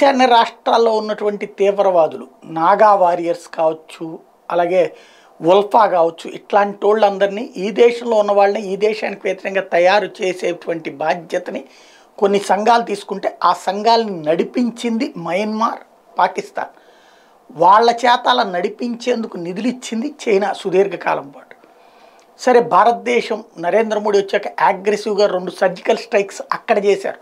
ఈశాన్య రాష్ట్రాల్లో ఉన్నటువంటి తీవ్రవాదులు నాగా వారియర్స్ కావచ్చు అలాగే ఉల్ఫా కావచ్చు ఇట్లాంటి వాళ్ళందరినీ ఈ దేశంలో ఉన్న వాళ్ళని ఈ దేశానికి వ్యతిరేకంగా తయారు చేసేటువంటి బాధ్యతని కొన్ని సంఘాలు తీసుకుంటే ఆ సంఘాలని నడిపించింది మయన్మార్ పాకిస్తాన్ వాళ్ళ చేత అలా నడిపించేందుకు నిధులు ఇచ్చింది చైనా సుదీర్ఘకాలం పాటు సరే భారతదేశం నరేంద్ర మోడీ వచ్చాక అగ్రెసివ్గా రెండు సర్జికల్ స్ట్రైక్స్ అక్కడ చేశారు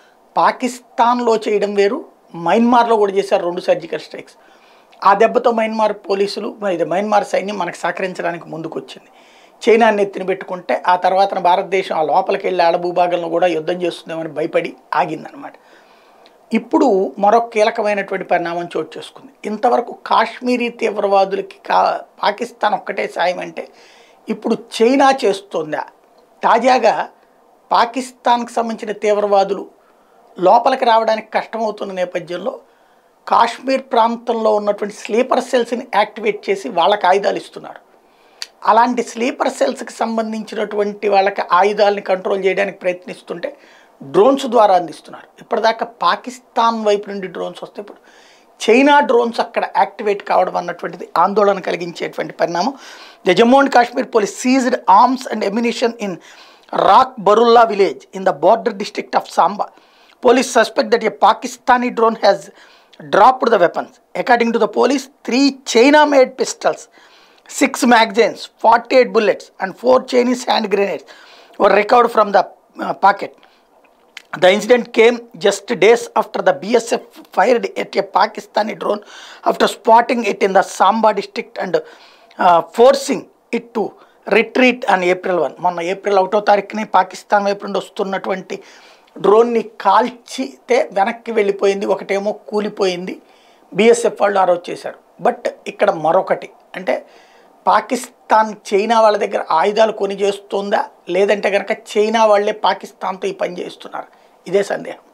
పాకిస్తాన్లో చేయడం వేరు మయన్మార్లో కూడా చేశారు రెండు సర్జికల్ స్ట్రైక్స్ ఆ దెబ్బతో మయన్మార్ పోలీసులు ఇది మయన్మార్ సైన్యం మనకు సహకరించడానికి ముందుకు వచ్చింది చైనాని ఎత్తిన పెట్టుకుంటే ఆ తర్వాత భారతదేశం ఆ లోపలికి వెళ్ళి ఆడ భూభాగంలో కూడా యుద్ధం చేస్తుందేమని భయపడి ఆగిందనమాట ఇప్పుడు మరొక కీలకమైనటువంటి పరిణామం చోటు చేసుకుంది ఇంతవరకు కాశ్మీరీ తీవ్రవాదులకి కా పాకిస్తాన్ ఒక్కటే సాయం అంటే ఇప్పుడు చైనా చేస్తుందా తాజాగా పాకిస్తాన్కి సంబంధించిన తీవ్రవాదులు లోపలికి రావడానికి కష్టమవుతున్న నేపథ్యంలో కాశ్మీర్ ప్రాంతంలో ఉన్నటువంటి స్లీపర్ సెల్స్ని యాక్టివేట్ చేసి వాళ్ళకి ఆయుధాలు ఇస్తున్నారు అలాంటి స్లీపర్ సెల్స్కి సంబంధించినటువంటి వాళ్ళకి ఆయుధాలని కంట్రోల్ చేయడానికి ప్రయత్నిస్తుంటే డ్రోన్స్ ద్వారా అందిస్తున్నారు ఇప్పటిదాకా పాకిస్తాన్ వైపు నుండి డ్రోన్స్ వస్తే ఇప్పుడు చైనా డ్రోన్స్ అక్కడ యాక్టివేట్ కావడం అన్నటువంటిది ఆందోళన కలిగించేటువంటి పరిణామం the Jammu and Kashmir police seized arms and ammunition in రాక్ బరుల్లా village in the border district of Samba police suspect that a Pakistani drone has dropped the weapons. According to the police, three China made pistols, six magazines, 48 bullets, and four Chinese hand grenades were recovered from the uh, pocket. The incident came just days after the BSF fired at a Pakistani drone after spotting it in the Samba district and uh, forcing it to retreat అని April one మొన్న April ఒకటో తారీఖుని పాకిస్తాన్ వైపు నుండి వస్తున్నటువంటి డ్రోన్ని కాల్చితే వెనక్కి వెళ్ళిపోయింది ఒకటేమో కూలిపోయింది బీఎస్ఎఫ్ వాళ్ళు ఆ రోజు చేశారు బట్ ఇక్కడ మరొకటి అంటే పాకిస్తాన్ చైనా వాళ్ళ దగ్గర ఆయుధాలు కొని చేస్తుందా లేదంటే కనుక చైనా వాళ్ళే పాకిస్తాన్తో ఈ పని చేస్తున్నారు ఇదే సందేహం